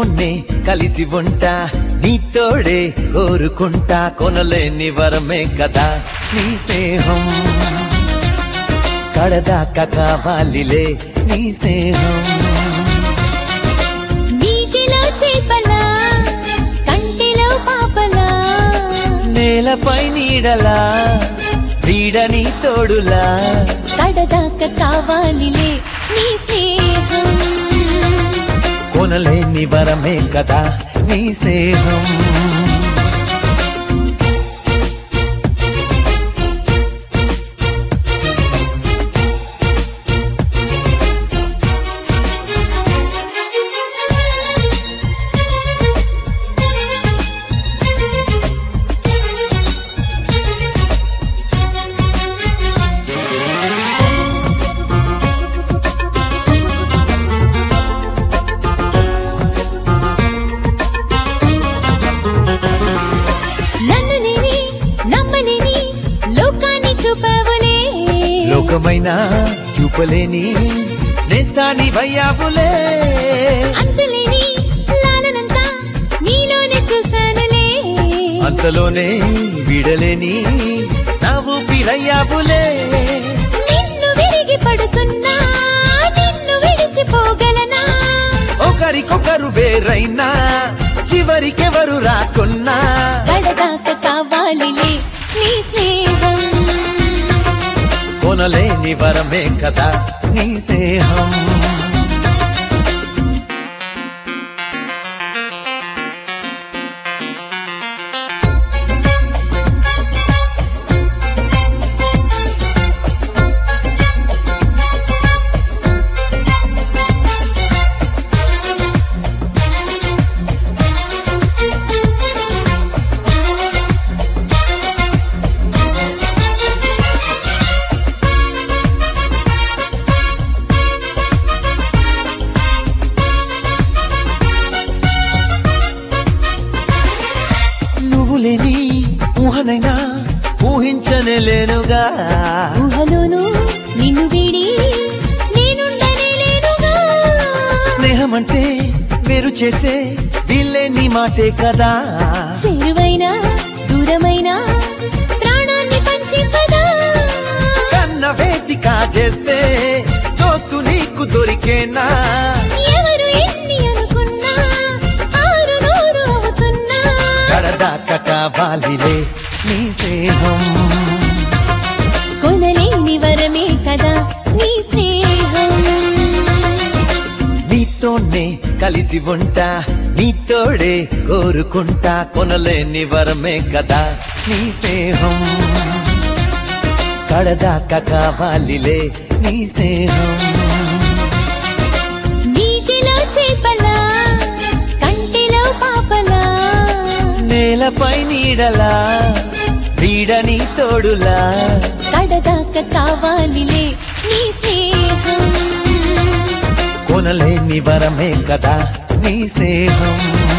నీతోనే కలిసి ఉంటా నీతోడే కోరుకుంటా కొనలేని వరమే కదా నీ స్నేహం కడదాకా కావాలిలే నీ స్నేహం నీటిలో చేపలా కంటిలో పాపలా నేలపై నీడలా వీడని తోడులా కడదాకా కావాలిలే నీ స్నేహం కొనలేని వరమే కదా నీ స్నేహం నన్ను నేనే నమ్మలేని లోకాన్ని చూపవులే లోకమైన చూపలేని నేస్తాని వయ్యాబులే అంతులేని లాలనంతా నీలోనే చూశానులే అంతలోనే విడలేని నా ఊపిరయ్యాబులే నిన్ను విరిగి పడుతున్నా నిన్ను విడిచిపోగలనా ఒకరికొకరు వేరైనా చివరికెవరు రాకున్నా కడదాకా కావాలిలే నీ స్నేహం కొనలేని వరమే కదా నీ స్నేహం నువ్వు లేని ఊహనైనా ఊహించనే లేనుగా ఊహలోను నిన్ను వీడి నేనుండనే లేనుగా స్నేహం అంటే వేరు చేసే వీళ్ళే నీ మాటే కదా చేరువైనా దూరమైనా ప్రాణాన్ని పంచి పదా కన్న వేసి కాజేస్తే దోస్తు నీకు దొరికేనా ఎవరు ఎన్ని అనుకున్నా ఆరు నూరు అవుతున్నా కడదాకా కావాలిలే నీ స్నేహం కొనలేని వరమే కదా నీ స్నేహం నీతోనే కలిసి ఉంటా నీతోడే కోరుకుంటా కొనలేని వరమే కదా నీ స్నేహం కడదాకా కావాలిలే నీ స్నేహం నీటిలో చేపలా కంటిలో పాపలా నేలపై నీడలా వీడని తోడులా కడదాకా కావాలిలే నీ స్నేహం కొనలేని వరమే కదా నీ స్నేహం